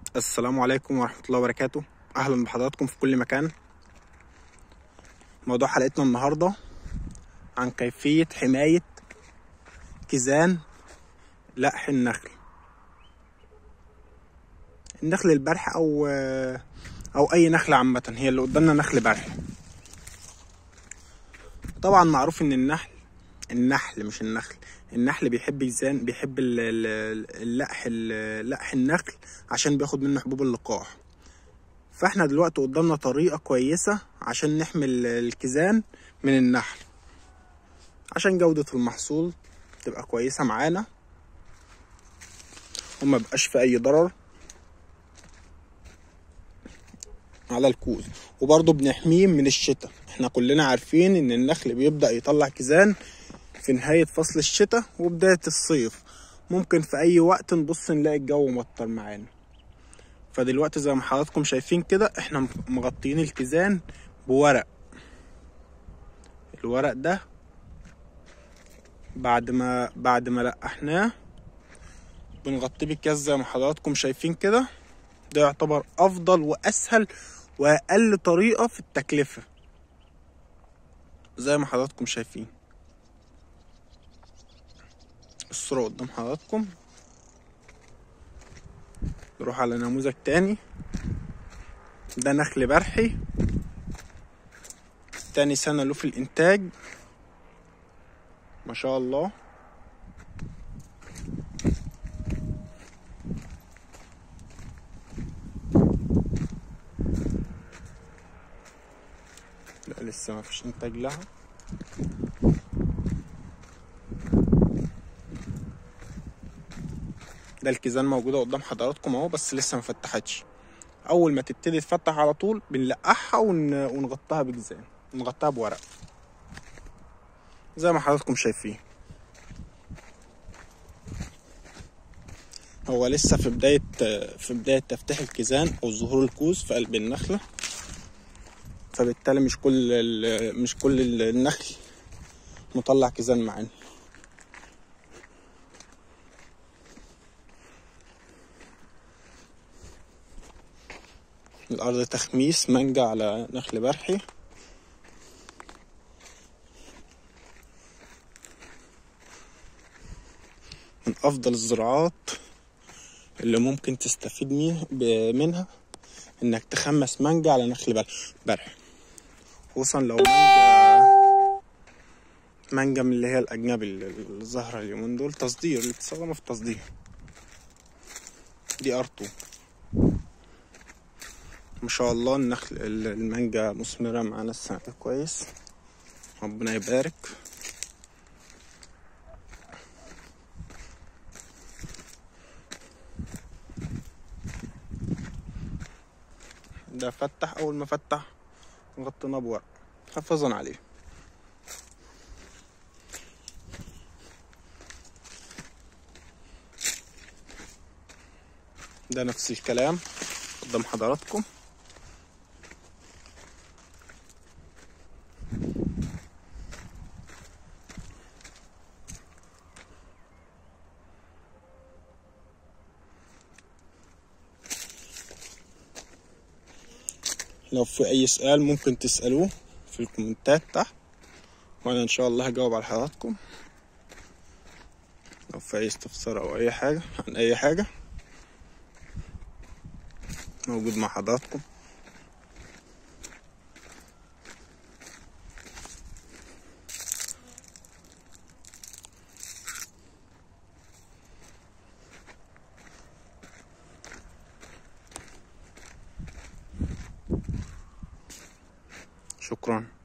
السلام عليكم ورحمة الله وبركاته أهلا بحضراتكم في كل مكان موضوع حلقتنا النهاردة عن كيفية حماية كيزان لقح النخل النخل البرح أو أو أي نخلة عامة هي اللي قدامنا نخل برح طبعا معروف إن النحل النحل مش النخل النحل بيحب يزان بيحب ال- ال- اللقح ال- لقح النخل عشان بياخد منه حبوب اللقاح فاحنا دلوقتي قدامنا طريقة كويسة عشان نحمي ال- الكيزان من النحل عشان جودة المحصول تبقى كويسة معانا وما بقاش في أي ضرر على الكوز وبرضه بنحميه من الشتاء احنا كلنا عارفين ان النخل بيبدأ يطلع كيزان في نهاية فصل الشتاء وبداية الصيف ممكن في أي وقت نبص نلاقي الجو مطر معانا فدلوقتي زي ما حضراتكم شايفين كده احنا مغطيين الكيزان بورق الورق ده بعد ما بعد ما لقحناه بنغطيه بالكاس زي ما حضراتكم شايفين كده ده يعتبر افضل واسهل واقل طريقة في التكلفة زي ما حضراتكم شايفين الصورة قدام حضراتكم نروح على نموذج تاني ده نخل برحي تاني سنة له في الإنتاج ما شاء الله لا لسه ما فيش إنتاج لها ده الكيزان موجودة قدام حضراتكم اهو بس لسه ما فتحتش اول ما تبتدي تفتح على طول بنلقحها ون... ونغطيها بجزان نغطيها بورق زي ما حضراتكم شايفين هو لسه في بداية في بداية تفتح الكيزان أو ظهور الكوز في قلب النخلة فبالتالي مش كل ال... مش كل النخل مطلع كيزان معانا الأرض تخميس مانجا على نخل برحي من أفضل الزراعات اللي ممكن تستفيد ميه- ب- منها إنك تخمس مانجا على نخل بر- برحي خصوصا لو مانجا مانجا من اللي هي الأجنبي اللي ظاهرة اليومين دول تصدير اللي بتستخدم في التصدير دي أرتو ما شاء الله النخل المانجا مثمرة معانا السنة دي كويس ربنا يبارك ده فتح أول ما فتح غطيناه بورق حفاظا عليه ده نفس الكلام قدام حضراتكم لو في اي سؤال ممكن تسألوه في الكومنتات تحت وانا ان شاء الله هجاوب على حضراتكم لو في اي استفسار او اي حاجة عن اي حاجة موجود مع حضراتكم شكرا